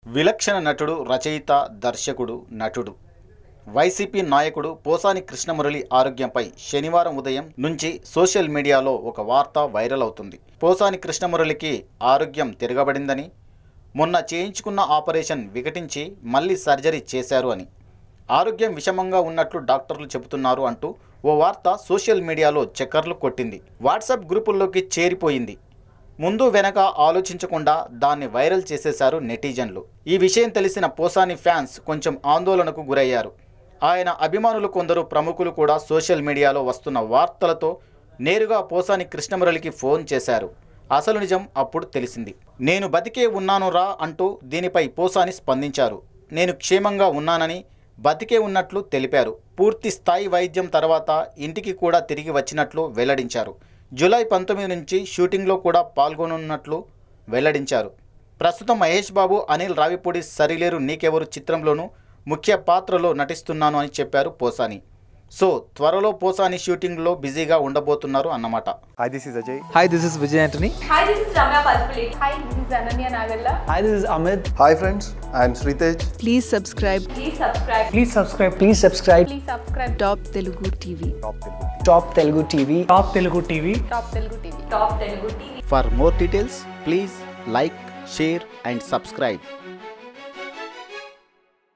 విలక్షణ నటుడు రచయిత దర్శకుడు నటుడు వైసీపీ నాయకుడు పోసాని కృష్ణమురళి ఆరోగ్యంపై శనివారం ఉదయం నుంచి సోషల్ మీడియాలో ఒక వార్త వైరల్ అవుతుంది పోసాని కృష్ణమురళికి ఆరోగ్యం తిరగబడిందని మొన్న చేయించుకున్న ఆపరేషన్ వికటించి మళ్ళీ సర్జరీ చేశారు అని ఆరోగ్యం విషమంగా ఉన్నట్లు డాక్టర్లు చెబుతున్నారు అంటూ ఓ వార్త సోషల్ మీడియాలో చక్కర్లు కొట్టింది వాట్సాప్ గ్రూపుల్లోకి చేరిపోయింది ముందు వెనక ఆలోచించకుండా దాన్ని వైరల్ చేసేశారు నెటిజన్లు ఈ విషయం తెలిసిన పోసాని ఫ్యాన్స్ కొంచెం ఆందోళనకు గురయ్యారు ఆయన అభిమానులు కొందరు ప్రముఖులు కూడా సోషల్ మీడియాలో వస్తున్న వార్తలతో నేరుగా పోసాని కృష్ణమురళికి ఫోన్ చేశారు అసలు నిజం అప్పుడు తెలిసింది నేను బతికే ఉన్నాను రా అంటూ దీనిపై పోసాని స్పందించారు నేను క్షేమంగా ఉన్నానని బతికే ఉన్నట్లు తెలిపారు పూర్తి స్థాయి వైద్యం తర్వాత ఇంటికి కూడా తిరిగి వచ్చినట్లు వెల్లడించారు జూలై పంతొమ్మిది నుంచి షూటింగ్లో కూడా పాల్గొనున్నట్లు వెల్లడించారు ప్రస్తుతం మహేష్ బాబు అనిల్ రావిపూడి సరిలేరు నీకెవరు చిత్రంలోనూ ముఖ్య పాత్రలో నటిస్తున్నాను అని చెప్పారు పోసాని సో త్వరలో పోసాని షూటింగ్లో బిజీగా ఉండబోతున్నారు అన్నమాట Hi, this is Ajay. Hi, this is Vijay Antony. Hi, this is Ramya Palpulate. Hi, this is Ananya Nagalla. Hi, this is Amit. Hi, friends. I am Sritej. Please subscribe Please subscribe. Please subscribe. Please subscribe. Please subscribe Top Telugu TV. Top Telugu TV. Top Telugu TV. Top Telugu TV. Top Telugu TV. For more details please like share and subscribe